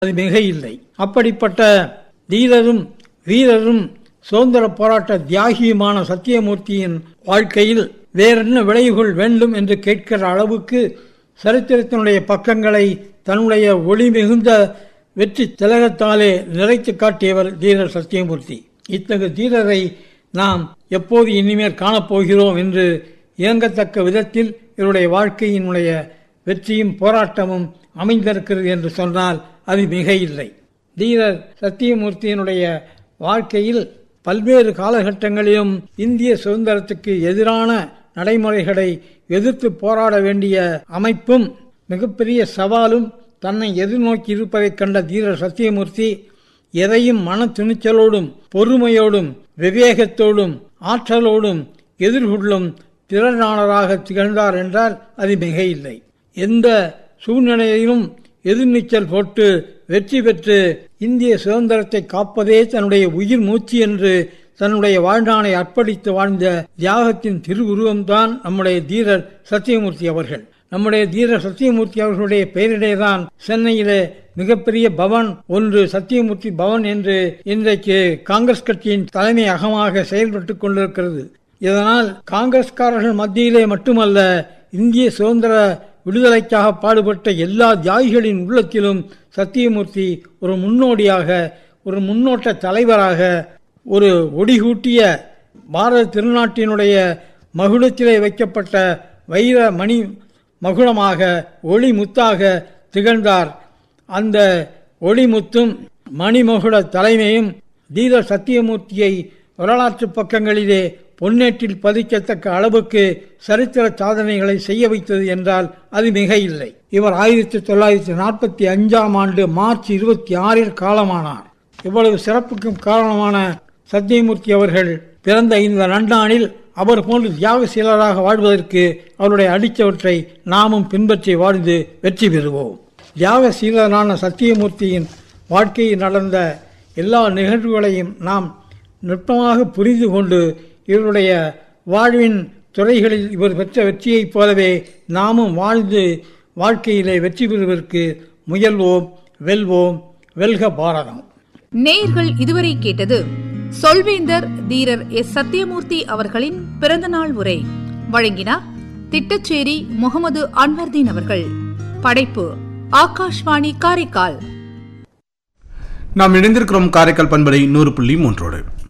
அது மிக இல்லை அப்படிப்பட்ட தீரரும் வீரரும் சுதந்திர போராட்ட தியாகியுமான சத்தியமூர்த்தியின் வாழ்க்கையில் வேறென்ன விளைவுகள் வேண்டும் என்று கேட்கிற அளவுக்கு சரித்திரத்தினுடைய பக்கங்களை தன்னுடைய ஒளி மிகுந்த வெற்றி திலகத்தாலே நிறைத்து காட்டியவர் தீரர் சத்தியமூர்த்தி இத்தகு தீரரை நாம் எப்போது இனிமேல் காணப்போகிறோம் என்று இயங்கத்தக்க விதத்தில் இவருடைய வாழ்க்கையினுடைய வெற்றியும் போராட்டமும் அமைந்திருக்கிறது என்று சொன்னால் அது மிக இல்லை தீரர் சத்தியமூர்த்தியினுடைய வாழ்க்கையில் பல்வேறு காலகட்டங்களிலும் இந்திய சுதந்திரத்துக்கு எதிரான நடைமுறைகளை எதிர்த்து போராட வேண்டிய அமைப்பும் மிகப்பெரிய சவாலும் தன்னை எதிர்நோக்கி இருப்பதைக் கண்ட தீரர் சத்தியமூர்த்தி எதையும் மன துணிச்சலோடும் பொறுமையோடும் விவேகத்தோடும் ஆற்றலோடும் எதிர்கொள்ளும் திறனாளராக திகழ்ந்தார் என்றால் அது மிக இல்லை எந்த சூழ்நிலையிலும் எதிர்நீச்சல் போட்டு வெற்றி பெற்று இந்திய சுதந்திரத்தை காப்பதே தன்னுடைய உயிர் மூச்சு என்று தன்னுடைய வாழ்நாளை அர்ப்பணித்து வாழ்ந்த தியாகத்தின் திருவுருவம்தான் நம்முடைய தீரர் சத்தியமூர்த்தி அவர்கள் நம்முடைய தீரர் சத்தியமூர்த்தி அவர்களுடைய பெயரிலேதான் சென்னையிலே மிகப்பெரிய பவன் ஒன்று சத்தியமூர்த்தி பவன் என்று இன்றைக்கு காங்கிரஸ் கட்சியின் தலைமையகமாக செயல்பட்டுக் கொண்டிருக்கிறது இதனால் காங்கிரஸ்காரர்கள் மத்தியிலே மட்டுமல்ல இந்திய சுதந்திர விடுதலைக்காக பாடுபட்ட எல்லா தியாகிகளின் உள்ளத்திலும் சத்தியமூர்த்தி ஒரு முன்னோடியாக ஒரு முன்னோட்ட தலைவராக ஒரு ஒடிகூட்டிய பாரத திருநாட்டினுடைய மகுடத்திலே வைக்கப்பட்ட வைர மணி மகுடமாக ஒளி முத்தாக திகழ்ந்தார் அந்த ஒளிமுத்தும் மணிமகுட தலைமையும் தீர சத்தியமூர்த்தியை வரலாற்று பக்கங்களிலே பொன்னேற்றில் பதிக்கத்தக்க அளவுக்கு சரித்திர சாதனைகளை செய்ய வைத்தது என்றால் அது மிக இல்லை இவர் ஆயிரத்தி தொள்ளாயிரத்தி நாற்பத்தி அஞ்சாம் ஆண்டு மார்ச் இருபத்தி ஆறில் காலமானார் இவ்வளவு சிறப்புக்கும் காரணமான சத்தியமூர்த்தி அவர்கள் பிறந்த இந்த நன்னாளில் அவர் போன்று தியாகசீலராக வாழ்வதற்கு அவருடைய அடித்தவற்றை நாமும் பின்பற்றி வாழ்ந்து வெற்றி பெறுவோம் தியாகசீலரான சத்தியமூர்த்தியின் வாழ்க்கையில் நடந்த எல்லா நிகழ்வுகளையும் நாம் நுட்பமாக புரிந்து கொண்டு இவருடைய வாழ்வின் துறைகளில் இவர் பெற்ற வெற்றியைப் போலவே நாமும் வாழ்ந்து வாழ்க்கையிலே வெற்றி பெறுவதற்கு முயல்வோம் வெல்வோம் வெல்க பாரதம் நேயர்கள் இதுவரை கேட்டது சொல்வேந்தர் தீரர் எஸ் சத்தியமூர்த்தி அவர்களின் பிறந்தநாள் உரை வழங்கினார் திட்டச்சேரி முகமது அன்வர்தீன் அவர்கள் படைப்பு ஆகாஷ்வாணி காரைக்கால் நாம் இணைந்திருக்கிறோம் காரைக்கால் பண்பலை நூறு புள்ளி மூன்றோடு